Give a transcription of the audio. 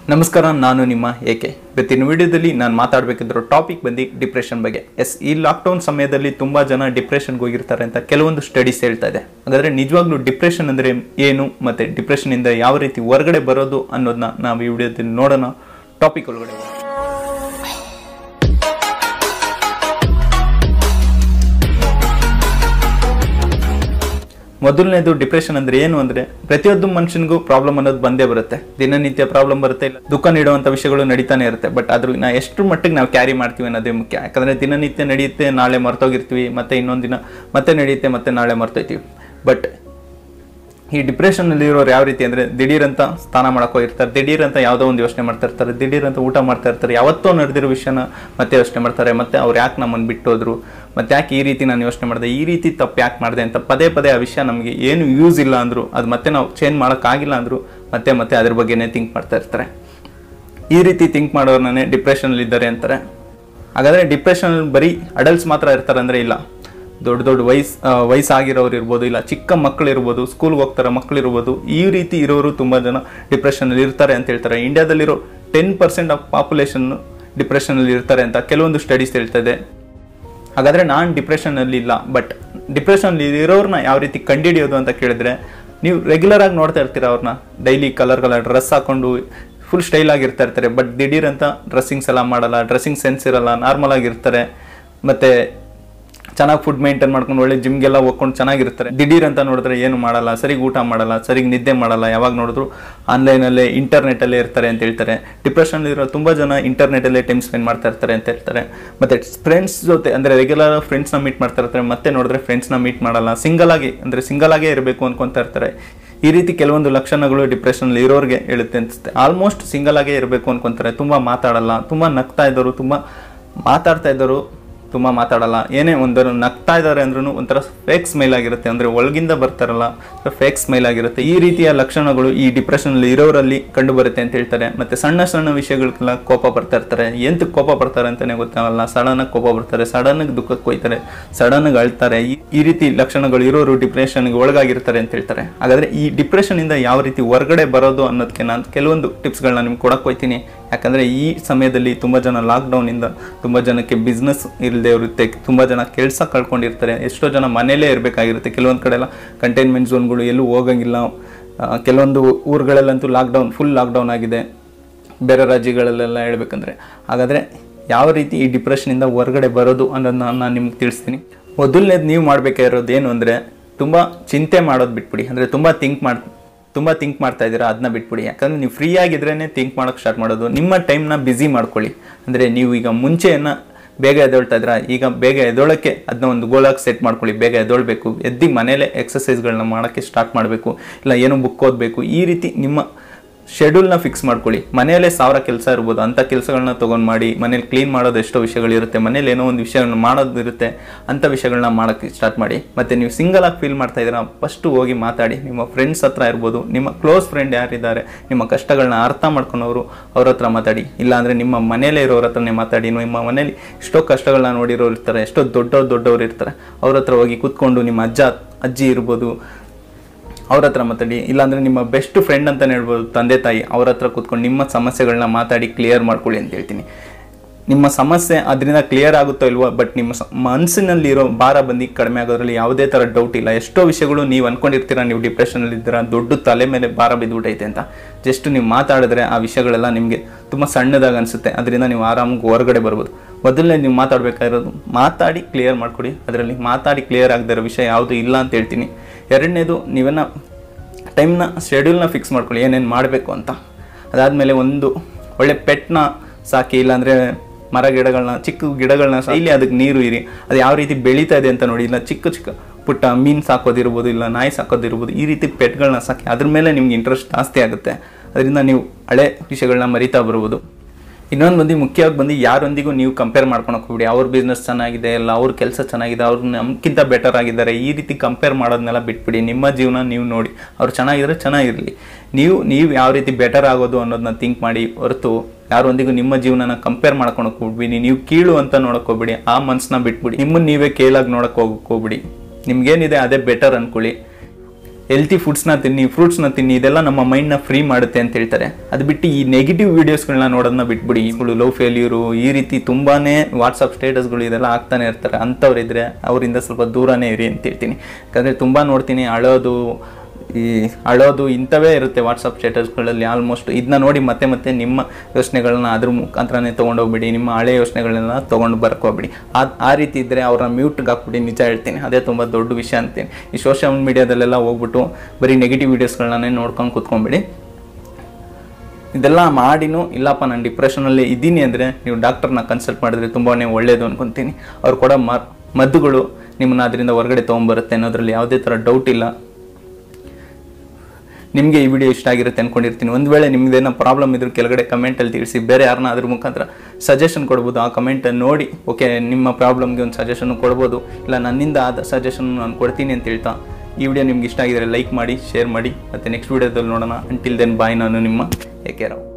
ನಮಸ್ಕಾರ ನಾನು ನಿಮ್ಮ ಏಕೆ ಇವತ್ತಿನ ವಿಡಿಯೋದಲ್ಲಿ ನಾನು ಮಾತಾಡಬೇಕಿರೋ ಟಾಪಿಕ್ ಬಂದು ಡಿಪ್ರೆಷನ್ ಬಗ್ಗೆ ಎಸ್ ಈ ಲಾಕ್ಡೌನ್ ಸಮಯದಲ್ಲಿ ತುಂಬ ಜನ ಡಿಪ್ರೆಷನ್ಗೆ ಹೋಗಿರ್ತಾರೆ ಅಂತ ಕೆಲವೊಂದು ಸ್ಟಡೀಸ್ ಹೇಳ್ತಾ ಇದೆ ಹಾಗಾದರೆ ನಿಜವಾಗ್ಲೂ ಡಿಪ್ರೆಷನ್ ಅಂದರೆ ಏನು ಮತ್ತು ಡಿಪ್ರೆಷನಿಂದ ಯಾವ ರೀತಿ ಹೊರಗಡೆ ಬರೋದು ಅನ್ನೋದನ್ನ ನಾವು ಈ ವಿಡಿಯೋದಲ್ಲಿ ನೋಡೋಣ ಟಾಪಿಕ್ ಒಳಗಡೆ ಹೋಗೋಣ. ಮೊದಲನೇದು ಡಿಪ್ರೆಷನ್ ಅಂದ್ರೆ ಏನು ಅಂದ್ರೆ ಪ್ರತಿಯೊಂದು ಮನುಷ್ಯನಿಗೂ ಪ್ರಾಬ್ಲಮ್ ಅನ್ನೋದು ಬಂದೇ ಬರುತ್ತೆ ದಿನನಿತ್ಯ ಪ್ರಾಬ್ಲಮ್ ಬರುತ್ತೆ ಇಲ್ಲ ದುಃಖ ನೀಡುವಂತ ವಿಷಯಗಳು ನಡೀತಾನೆ ಇರುತ್ತೆ ಬಟ್ ಅದ್ರ ನಾ ಎಷ್ಟು ಮಟ್ಟಿಗೆ ನಾವು ಕ್ಯಾರಿ ಮಾಡ್ತೀವಿ ಅನ್ನೋದೇ ಮುಖ್ಯ ಯಾಕಂದ್ರೆ ದಿನನಿತ್ಯ ನಡೆಯುತ್ತೆ ನಾಳೆ ಮರ್ತೋಗಿರ್ತೀವಿ ಮತ್ತೆ ಇನ್ನೊಂದು ದಿನ ಮತ್ತೆ ನಡೆಯುತ್ತೆ ಮತ್ತೆ ನಾಳೆ ಮರ್ತೋಯ್ತೀವಿ ಬಟ್ ಈ ಡಿಪ್ರೆಷನಲ್ಲಿ ಇರೋರು ಯಾವ ರೀತಿ ಅಂದರೆ ದಿಢೀರಂತ ಸ್ನಾನ ಮಾಡಕ್ಕೆ ಹೋಗಿರ್ತಾರೆ ದಿಢೀರಂತ ಯಾವುದೋ ಒಂದು ಯೋಚನೆ ಮಾಡ್ತಾ ಇರ್ತಾರೆ ದಿಢೀರಂತ ಊಟ ಮಾಡ್ತಾ ಇರ್ತಾರೆ ಯಾವತ್ತೋ ನಡೆದಿರೋ ವಿಷಯನ ಮತ್ತೆ ಯೋಚನೆ ಮಾಡ್ತಾರೆ ಮತ್ತೆ ಅವ್ರು ಯಾಕೆ ನಮ್ಮನ್ನು ಬಿಟ್ಟು ಹೋದ್ರು ಮತ್ತೆ ಯಾಕೆ ಈ ರೀತಿ ನಾನು ಯೋಚನೆ ಮಾಡಿದೆ ಈ ರೀತಿ ತಪ್ಪು ಯಾಕೆ ಮಾಡಿದೆ ಅಂತ ಪದೇ ಪದೇ ಆ ವಿಷಯ ನಮಗೆ ಏನು ಯೂಸ್ ಇಲ್ಲ ಅಂದರು ಅದು ಮತ್ತೆ ನಾವು ಚೇಂಜ್ ಮಾಡೋಕ್ಕಾಗಿಲ್ಲ ಅಂದರು ಮತ್ತೆ ಮತ್ತೆ ಅದ್ರ ಬಗ್ಗೆನೇ ಥಿಂಕ್ ಮಾಡ್ತಾ ಇರ್ತಾರೆ ಈ ರೀತಿ ಥಿಂಕ್ ಮಾಡೋರ್ನೇ ಡಿಪ್ರೆಷನಲ್ಲಿ ಇದ್ದಾರೆ ಅಂತಾರೆ ಹಾಗಾದರೆ ಡಿಪ್ರೆಷನ್ ಬರೀ ಅಡಲ್ಟ್ಸ್ ಮಾತ್ರ ಇರ್ತಾರೆ ಅಂದರೆ ಇಲ್ಲ ದೊಡ್ಡ ದೊಡ್ಡ ವಯಸ್ ವಯಸ್ಸಾಗಿರೋರು ಇರ್ಬೋದು ಇಲ್ಲ ಚಿಕ್ಕ ಮಕ್ಕಳು ಇರ್ಬೋದು ಸ್ಕೂಲ್ಗೆ ಹೋಗ್ತಾರೆ ಮಕ್ಕಳು ಇರ್ಬೋದು ಈ ರೀತಿ ಇರೋರು ತುಂಬ ಜನ ಡಿಪ್ರೆಷನಲ್ಲಿ ಇರ್ತಾರೆ ಅಂತ ಹೇಳ್ತಾರೆ ಇಂಡಿಯಾದಲ್ಲಿರೋ ಟೆನ್ ಪರ್ಸೆಂಟ್ ಆಫ್ ಪಾಪ್ಯುಲೇಷನ್ ಡಿಪ್ರೆಷನಲ್ಲಿ ಇರ್ತಾರೆ ಅಂತ ಕೆಲವೊಂದು ಸ್ಟಡೀಸ್ ಹೇಳ್ತಾ ಇದೆ ಹಾಗಾದರೆ ನಾನು ಡಿಪ್ರೆಷನಲ್ಲಿ ಇಲ್ಲ ಬಟ್ ಡಿಪ್ರೆಷನಲ್ಲಿ ಇರೋರನ್ನ ಯಾವ ರೀತಿ ಕಂಡುಹಿಡಿಯೋದು ಅಂತ ಕೇಳಿದ್ರೆ ನೀವು ರೆಗ್ಯುಲರ್ ಆಗಿ ನೋಡ್ತಾ ಇರ್ತೀರ ಅವ್ರನ್ನ ಡೈಲಿ ಕಲರ್ ಕಲರ್ ಡ್ರೆಸ್ ಹಾಕೊಂಡು ಫುಲ್ ಸ್ಟೈಲ್ ಆಗಿರ್ತಾ ಇರ್ತಾರೆ ಬಟ್ ದಿಢೀರ್ ಅಂತ ಡ್ರೆಸ್ಸಿಂಗ್ಸ್ ಎಲ್ಲ ಮಾಡಲ್ಲ ಡ್ರೆಸ್ಸಿಂಗ್ ಸೆನ್ಸ್ ಇರಲ್ಲ ನಾರ್ಮಲ್ ಆಗಿರ್ತಾರೆ ಮತ್ತೆ ಚೆನ್ನಾಗಿ ಫುಡ್ ಮೇಂಟೈನ್ ಮಾಡ್ಕೊಂಡು ಒಳ್ಳೆ ಜಿಮ್ಗೆಲ್ಲ ಹೋಗ್ಕೊಂಡು ಚೆನ್ನಾಗಿರ್ತಾರೆ ದಿಢೀರ್ ಅಂತ ನೋಡಿದ್ರೆ ಏನು ಮಾಡಲ್ಲ ಸರಿಗೆ ಊಟ ಮಾಡಲ್ಲ ಸರಿಗೆ ನಿದ್ದೆ ಮಾಡಲ್ಲ ಯಾವಾಗ ನೋಡಿದ್ರು ಆನ್ಲೈನಲ್ಲೇ ಇಂಟರ್ನೆಟಲ್ಲೇ ಇರ್ತಾರೆ ಅಂತ ಹೇಳ್ತಾರೆ ಡಿಪ್ರೆಷನ್ ಇರೋ ತುಂಬ ಜನ ಇಂಟರ್ನೆಟಲ್ಲೇ ಟೈಮ್ ಸ್ಪೆಂಡ್ ಮಾಡ್ತಾ ಇರ್ತಾರೆ ಅಂತ ಹೇಳ್ತಾರೆ ಮತ್ತೆ ಫ್ರೆಂಡ್ಸ್ ಜೊತೆ ಅಂದರೆ ರೆಗ್ಯುಲರ್ ಫ್ರೆಂಡ್ಸ್ನ ಮೀಟ್ ಮಾಡ್ತಾ ಇರ್ತಾರೆ ಮತ್ತೆ ನೋಡಿದ್ರೆ ಫ್ರೆಂಡ್ಸ್ನ ಮೀಟ್ ಮಾಡಲ್ಲ ಸಿಂಗಲ್ ಆಗಿ ಅಂದರೆ ಸಿಂಗಲ್ ಆಗೇ ಇರಬೇಕು ಅನ್ಕೊಂತಾ ಇರ್ತಾರೆ ಈ ರೀತಿ ಕೆಲವೊಂದು ಲಕ್ಷಣಗಳು ಡಿಪ್ರೆಷನ್ ಇರೋರಿಗೆ ಹೇಳುತ್ತೆ ಅನಿಸುತ್ತೆ ಆಲ್ಮೋಸ್ಟ್ ಸಿಂಗಲ್ ಆಗೇ ಇರಬೇಕು ಅನ್ಕೊಂತಾರೆ ತುಂಬ ಮಾತಾಡಲ್ಲ ತುಂಬ ನಗ್ತಾ ಇದ್ದವರು ತುಂಬ ಮಾತಾಡ್ತಾ ಇದ್ದವರು ತುಂಬ ಮಾತಾಡಲ್ಲ ಏನೇ ಒಂದು ನಗ್ತಾ ಇದ್ದಾರೆ ಅಂದ್ರೂ ಒಂಥರ ಫೇಕ್ ಸ್ಮೈಲ್ ಆಗಿರುತ್ತೆ ಅಂದರೆ ಒಳಗಿಂದ ಬರ್ತಾರಲ್ಲ ಫೇಕ್ ಸ್ಮೈಲ್ ಆಗಿರುತ್ತೆ ಈ ರೀತಿಯ ಲಕ್ಷಣಗಳು ಈ ಡಿಪ್ರೆಷನಲ್ಲಿ ಇರೋರಲ್ಲಿ ಕಂಡು ಬರುತ್ತೆ ಅಂತ ಹೇಳ್ತಾರೆ ಮತ್ತೆ ಸಣ್ಣ ಸಣ್ಣ ವಿಷಯಗಳಿಗೆಲ್ಲ ಕೋಪ ಬರ್ತಾ ಇರ್ತಾರೆ ಎಂತಕ್ಕೆ ಕೋಪ ಬರ್ತಾರೆ ಅಂತಲೇ ಗೊತ್ತಾಗಲ್ಲ ಸಡನ್ನಾಗಿ ಕೋಪ ಬರ್ತಾರೆ ಸಡನ್ನಾಗಿ ದುಃಖಕ್ಕೆ ಹೋಯ್ತಾರೆ ಸಡನ್ನಾಗಿ ಅಳ್ತಾರೆ ಈ- ಈ ರೀತಿ ಲಕ್ಷಣಗಳು ಇರೋರು ಡಿಪ್ರೆಷನ್ಗೆ ಒಳಗಾಗಿರ್ತಾರೆ ಅಂತ ಹೇಳ್ತಾರೆ ಹಾಗಾದರೆ ಈ ಡಿಪ್ರೆಷನಿಂದ ಯಾವ ರೀತಿ ಹೊರಗಡೆ ಬರೋದು ಅನ್ನೋದಕ್ಕೆ ನಾನು ಕೆಲವೊಂದು ಟಿಪ್ಸ್ಗಳನ್ನ ನಿಮ್ಗೆ ಕೊಡಕ್ಕೆ ಹೋಗ್ತೀನಿ ಯಾಕಂದರೆ ಈ ಸಮಯದಲ್ಲಿ ತುಂಬ ಜನ ಲಾಕ್ಡೌನಿಂದ ತುಂಬ ಜನಕ್ಕೆ ಬಿಸ್ನೆಸ್ ಇಲ್ಲದೆ ಇರುತ್ತೆ ತುಂಬ ಜನ ಕೆಲಸ ಕಳ್ಕೊಂಡಿರ್ತಾರೆ ಎಷ್ಟೋ ಜನ ಮನೇಲೇ ಇರಬೇಕಾಗಿರುತ್ತೆ ಕೆಲವೊಂದು ಕಡೆ ಎಲ್ಲ ಕಂಟೈನ್ಮೆಂಟ್ ಝೋನ್ಗಳು ಎಲ್ಲೂ ಹೋಗಂಗಿಲ್ಲ ಆ, ಕೆಲವೊಂದು ಊರುಗಳಲ್ಲಂತೂ ಲಾಕ್ಡೌನ್ ಫುಲ್ ಲಾಕ್ಡೌನ್ ಆಗಿದೆ ಬೇರೆ ರಾಜ್ಯಗಳಲ್ಲೆಲ್ಲ ಹೇಳ್ಬೇಕಂದ್ರೆ ಹಾಗಾದರೆ ಯಾವ ರೀತಿ ಈ ಡಿಪ್ರೆಷನಿಂದ ಹೊರಗಡೆ ಬರೋದು ಅನ್ನೋದನ್ನ ನಾನು ನಿಮ್ಗೆ ತಿಳಿಸ್ತೀನಿ ಮೊದಲನೇದು ನೀವು ಮಾಡಬೇಕಾಗಿರೋದು ಏನು ಅಂದರೆ ತುಂಬ ಚಿಂತೆ ಮಾಡೋದು ಬಿಟ್ಬಿಡಿ ಅಂದರೆ ತುಂಬ ಥಿಂಕ್ ಮಾಡಿ ತುಂಬ ಥಿಂಕ್ ಮಾಡ್ತಾ ಇದ್ದೀರಾ ಅದನ್ನ ಬಿಟ್ಬಿಡಿ ಯಾಕಂದರೆ ನೀವು ಫ್ರೀ ಆಗಿದ್ರೇ ಥಿಂಕ್ ಮಾಡೋಕ್ಕೆ ಸ್ಟಾರ್ಟ್ ಮಾಡೋದು ನಿಮ್ಮ ಟೈಮ್ನ ಬ್ಯುಸಿ ಮಾಡ್ಕೊಳ್ಳಿ ಅಂದರೆ ನೀವು ಈಗ ಮುಂಚೆಯನ್ನು ಬೇಗ ಎದ್ದೇಳ್ತಾ ಇದ್ದೀರಾ ಈಗ ಬೇಗ ಎದ್ದೋಳಕ್ಕೆ ಅದನ್ನ ಒಂದು ಗೋಲಾಗಿ ಸೆಟ್ ಮಾಡ್ಕೊಳ್ಳಿ ಬೇಗ ಎದ್ದೊಳ್ಬೇಕು ಎದ್ದು ಮನೇಲೆ ಎಕ್ಸಸೈಸ್ಗಳನ್ನ ಮಾಡೋಕ್ಕೆ ಸ್ಟಾರ್ಟ್ ಮಾಡಬೇಕು ಇಲ್ಲ ಏನೋ ಬುಕ್ ಓದಬೇಕು ಈ ರೀತಿ ನಿಮ್ಮ ಶೆಡ್ಯೂಲ್ನ ಫಿಕ್ಸ್ ಮಾಡ್ಕೊಳ್ಳಿ ಮನೆಯಲ್ಲೇ ಸಾವಿರ ಕೆಲಸ ಇರ್ಬೋದು ಅಂಥ ಕೆಲಸಗಳನ್ನ ತೊಗೊಂಡು ಮಾಡಿ ಮನೇಲಿ ಕ್ಲೀನ್ ಮಾಡೋದು ಎಷ್ಟೋ ವಿಷಯಗಳಿರುತ್ತೆ ಮನೇಲಿ ಏನೋ ಒಂದು ವಿಷಯಗಳನ್ನ ಮಾಡೋದು ಇರುತ್ತೆ ಅಂಥ ವಿಷಯಗಳನ್ನ ಮಾಡೋಕ್ಕೆ ಸ್ಟಾರ್ಟ್ ಮಾಡಿ ಮತ್ತು ನೀವು ಸಿಂಗಲ್ ಆಗಿ ಫೀಲ್ ಮಾಡ್ತಾ ಇದ್ದೀರಾ ಫಸ್ಟು ಹೋಗಿ ಮಾತಾಡಿ ನಿಮ್ಮ ಫ್ರೆಂಡ್ಸ್ ಹತ್ರ ಇರ್ಬೋದು ನಿಮ್ಮ ಕ್ಲೋಸ್ ಫ್ರೆಂಡ್ ಯಾರಿದ್ದಾರೆ ನಿಮ್ಮ ಕಷ್ಟಗಳನ್ನ ಅರ್ಥ ಮಾಡ್ಕೊಂಡವರು ಅವ್ರ ಹತ್ರ ಮಾತಾಡಿ ಇಲ್ಲಾಂದರೆ ನಿಮ್ಮ ಮನೇಲೇ ಇರೋರ ಹತ್ರನೇ ಮಾತಾಡಿ ನಿಮ್ಮ ಮನೇಲಿ ಎಷ್ಟೋ ಕಷ್ಟಗಳನ್ನ ನೋಡಿರೋರು ಇರ್ತಾರೆ ಎಷ್ಟೋ ದೊಡ್ಡವ್ರು ದೊಡ್ಡವರು ಇರ್ತಾರೆ ಅವ್ರ ಹತ್ರ ಹೋಗಿ ಕೂತ್ಕೊಂಡು ನಿಮ್ಮ ಅಜ್ಜ ಅಜ್ಜಿ ಇರ್ಬೋದು ಅವ್ರ ಹತ್ರ ಮಾತಾಡಿ ಇಲ್ಲಾಂದ್ರೆ ನಿಮ್ಮ ಬೆಸ್ಟ್ ಫ್ರೆಂಡ್ ಅಂತಲೇ ಹೇಳ್ಬೋದು ತಂದೆ ತಾಯಿ ಅವ್ರ ಹತ್ರ ಕೂತ್ಕೊಂಡು ನಿಮ್ಮ ಸಮಸ್ಯೆಗಳನ್ನ ಮಾತಾಡಿ ಕ್ಲಿಯರ್ ಮಾಡ್ಕೊಳ್ಳಿ ಅಂತ ಹೇಳ್ತೀನಿ ನಿಮ್ಮ ಸಮಸ್ಯೆ ಅದರಿಂದ ಕ್ಲಿಯರ್ ಆಗುತ್ತೋ ಇಲ್ವೋ ಬಟ್ ನಿಮ್ಮ ಸ- ಮನಸ್ಸಿನಲ್ಲಿರೋ ಭಾರ ಬಂದು ಕಡಿಮೆ ಆಗೋದ್ರಲ್ಲಿ ಯಾವುದೇ ಥರ ಡೌಟ್ ಇಲ್ಲ ಎಷ್ಟೋ ವಿಷಯಗಳು ನೀವು ಅನ್ಕೊಂಡಿರ್ತೀರ ನೀವು ಡಿಪ್ರೆಷನಲ್ಲಿ ಇದ್ದೀರಾ ದೊಡ್ಡ ತಲೆ ಮೇಲೆ ಭಾರ ಬಿದ್ದುಬಿಟ್ಟೈತೆ ಅಂತ ಜಸ್ಟ್ ನೀವು ಮಾತಾಡಿದ್ರೆ ಆ ವಿಷಯಗಳೆಲ್ಲ ನಿಮಗೆ ತುಂಬ ಸಣ್ಣದಾಗಿ ಅನಿಸುತ್ತೆ ಅದರಿಂದ ನೀವು ಆರಾಮಾಗಿ ಹೊರಗಡೆ ಬರ್ಬೋದು ಮೊದಲನೇ ನೀವು ಮಾತಾಡಬೇಕಾಗಿರೋದು ಮಾತಾಡಿ ಕ್ಲಿಯರ್ ಮಾಡ್ಕೊಡಿ ಅದರಲ್ಲಿ ಮಾತಾಡಿ ಕ್ಲಿಯರ್ ಆಗದಿರೋ ವಿಷಯ ಯಾವುದು ಇಲ್ಲ ಅಂತ ಹೇಳ್ತೀನಿ ಎರಡನೇದು ನೀವನ್ನ ಟೈಮ್ನ ಶೆಡ್ಯೂಲ್ನ ಫಿಕ್ಸ್ ಮಾಡ್ಕೊಳ್ಳಿ ಏನೇನು ಮಾಡಬೇಕು ಅಂತ ಅದಾದಮೇಲೆ ಒಂದು ಒಳ್ಳೆ ಪೆಟ್ನ ಸಾಕಿ ಇಲ್ಲಾಂದರೆ ಮರ ಗಿಡಗಳನ್ನ ಚಿಕ್ಕ ಗಿಡಗಳನ್ನ ಸಾ- ಇಲ್ಲಿ ಅದಕ್ಕೆ ನೀರು ಇರಿ ಅದು ಯಾವ ರೀತಿ ಬೆಳೀತಾ ಇದೆ ಅಂತ ನೋಡಿ ಇಲ್ಲ ಚಿಕ್ಕ ಚಿಕ್ಕ ಪುಟ್ಟ ಮೀನು ಸಾಕೋದಿರ್ಬೋದು ಇಲ್ಲ ನಾಯಿ ಸಾಕೋದಿರ್ಬೋದು ಈ ರೀತಿ ಪೆಟ್ಗಳನ್ನ ಸಾಕಿ ಅದ್ರ ಮೇಲೆ ನಿಮ್ಗೆ ಇಂಟ್ರೆಸ್ಟ್ ಜಾಸ್ತಿ ಆಗುತ್ತೆ ಅದರಿಂದ ನೀವು ಹಳೆ ವಿಷಯಗಳನ್ನ ಮರಿತಾ ಬರ್ಬೋದು ಇನ್ನೊಂದು ಬಂದು ಮುಖ್ಯವಾಗಿ ಬಂದು ಯಾರೊಂದಿಗೂ ನೀವು ಕಂಪೇರ್ ಮಾಡ್ಕೊಳಕ್ಕೆ ಹೋಗ್ಬಿಡಿ ಅವ್ರ ಬಿಸ್ನೆಸ್ ಚೆನ್ನಾಗಿದೆ ಇಲ್ಲ ಅವ್ರ ಕೆಲಸ ಚೆನ್ನಾಗಿದೆ ಅವ್ರು ನಮ್ಗಿಂತ ಬೆಟರ್ ಆಗಿದ್ದಾರೆ ಈ ರೀತಿ ಕಂಪೇರ್ ಮಾಡೋದನ್ನೆಲ್ಲ ಬಿಟ್ಬಿಡಿ ನಿಮ್ಮ ಜೀವನ ನೀವು ನೋಡಿ ಅವ್ರು ಚೆನ್ನಾಗಿದ್ರೆ ಚೆನ್ನಾಗಿರಲಿ ನೀವು ನೀವು ಯಾವ ರೀತಿ ಬೆಟರ್ ಆಗೋದು ಅನ್ನೋದನ್ನ ಥಿಂಕ್ ಮಾಡಿ ಹೊರತು ಯಾರೊಂದಿಗೂ ನಿಮ್ಮ ಜೀವನನ ಕಂಪೇರ್ ಮಾಡ್ಕೊಳಕ್ಕೆ ಹೋಗ್ಬಿಡಿ ನೀವು ಕೀಳು ಅಂತ ನೋಡಕ್ ಹೋಗ್ಬಿಡಿ ಆ ಮನ್ಸನ್ನ ಬಿಟ್ಬಿಡಿ ನಿಮ್ಮನ್ನ ನೀವೇ ಕೇಳಾಗಿ ನೋಡಕ್ ಹೋಗಕ್ ಹೋಗ್ಬಿಡಿ ನಿಮ್ಗೇನಿದೆ ಅದೇ ಬೆಟರ್ ಅನ್ಕೊಳ್ಳಿ ಹೆಲ್ತಿ ಫುಡ್ಸ್ನ ತಿನ್ನಿ ಫ್ರೂಟ್ಸ್ನ ತಿನ್ನಿ ಇದೆಲ್ಲ ನಮ್ಮ ಮೈಂಡ್ನ ಫ್ರೀ ಮಾಡುತ್ತೆ ಅಂತ ಹೇಳ್ತಾರೆ ಅದು ಬಿಟ್ಟು ಈ ನೆಗೆಟಿವ್ ವೀಡಿಯೋಸ್ಗಳನ್ನ ನೋಡೋದನ್ನ ಬಿಟ್ಬಿಡಿ ಇವುಗಳು ಲವ್ ಫೇಲ್ಯೂರು ಈ ರೀತಿ ತುಂಬಾನೇ ವಾಟ್ಸಪ್ ಸ್ಟೇಟಸ್ಗಳು ಇದೆಲ್ಲ ಆಗ್ತಾನೆ ಇರ್ತಾರೆ ಅಂಥವ್ರಿದ್ರೆ ಅವರಿಂದ ಸ್ವಲ್ಪ ದೂರನೇ ಇರಿ ಅಂತ ಹೇಳ್ತೀನಿ ಯಾಕಂದರೆ ತುಂಬ ನೋಡ್ತೀನಿ ಅಳೋದು ಈ ಅಳೋದು ಇಂಥವೇ ಇರುತ್ತೆ ವಾಟ್ಸಪ್ ಸ್ಟೇಟಸ್ಗಳಲ್ಲಿ ಆಲ್ಮೋಸ್ಟ್ ಇದನ್ನ ನೋಡಿ ಮತ್ತೆ ಮತ್ತೆ ನಿಮ್ಮ ಯೋಚನೆಗಳನ್ನ ಅದ್ರ ಮುಖಾಂತರನೇ ತೊಗೊಂಡೋಗ್ಬಿಡಿ ನಿಮ್ಮ ಹಳೆ ಯೋಚನೆಗಳನ್ನ ತೊಗೊಂಡು ಬರ್ಕೋಬಿಡಿ ಆ ಆ ರೀತಿ ಇದ್ದರೆ ಅವ್ರನ್ನ ಮ್ಯೂಟ್ಗೆ ಹಾಕ್ಬಿಡಿ ನಿಜ ಹೇಳ್ತೀನಿ ಅದೇ ತುಂಬ ದೊಡ್ಡ ವಿಷಯ ಅಂತೀನಿ ಈ ಸೋಷಿಯಲ್ ಮೀಡಿಯಾದಲ್ಲೆಲ್ಲ ಹೋಗ್ಬಿಟ್ಟು ಬರೀ ನೆಗೆಟಿವ್ ವೀಡಿಯೋಸ್ಗಳನ್ನೇ ನೋಡ್ಕೊಂಡು ಕೂತ್ಕೊಂಬಿಡಿ ಇದೆಲ್ಲ ಮಾಡಿನೂ ಇಲ್ಲಪ್ಪ ನಾನು ಡಿಪ್ರೆಷನಲ್ಲಿ ಇದ್ದೀನಿ ಅಂದರೆ ನೀವು ಡಾಕ್ಟರ್ನ ಕನ್ಸಲ್ಟ್ ಮಾಡಿದ್ರೆ ತುಂಬಾ ಒಳ್ಳೆಯದು ಅನ್ಕೊತೀನಿ ಅವ್ರು ಕೊಡೋ ಮ ಮದ್ದುಗಳು ನಿಮ್ಮನ್ನ ಅದರಿಂದ ಹೊರಗಡೆ ತೊಗೊಂಬರುತ್ತೆ ಅನ್ನೋದ್ರಲ್ಲಿ ಯಾವುದೇ ಥರ ಡೌಟ್ ಇಲ್ಲ ನಿಮಗೆ ಈ ವಿಡಿಯೋ ಇಷ್ಟ ಆಗಿರುತ್ತೆ ಅನ್ಕೊಂಡಿರ್ತೀನಿ ಒಂದು ವೇಳೆ ನಿಮ್ದೇನೋ ಪ್ರಾಬ್ಲಮ್ ಇದ್ರೂ ಕೆಳಗಡೆ ಕಮೆಂಟಲ್ಲಿ ತಿಳಿಸಿ ಬೇರೆ ಯಾರನ್ನ ಅದ್ರ ಮುಖಾಂತರ ಸಜೆಷನ್ ಕೊಡ್ಬೋದು ಆ ಕಮೆಂಟ್ ನೋಡಿ ಓಕೆ ನಿಮ್ಮ ಪ್ರಾಬ್ಲಮ್ಗೆ ಒಂದು ಸಜೆಷನ್ ಕೊಡ್ಬೋದು ಇಲ್ಲ ನನ್ನಿಂದ ಆದ ಸಜೆಷನ್ ನಾನು ಕೊಡ್ತೀನಿ ಅಂತ ಹೇಳ್ತಾ ಈ ವಿಡಿಯೋ ನಿಮ್ಗೆ ಇಷ್ಟ ಆಗಿದ್ರೆ ಲೈಕ್ ಮಾಡಿ ಶೇರ್ ಮಾಡಿ ಮತ್ತು ನೆಕ್ಸ್ಟ್ ವಿಡಿಯೋದಲ್ಲಿ ನೋಡೋಣ ಅಂಟಿಲ್ ದೆನ್ ಬಾಯ್ ನಾನು ನಿಮ್ಮ ಏಕೆ ರಾವ್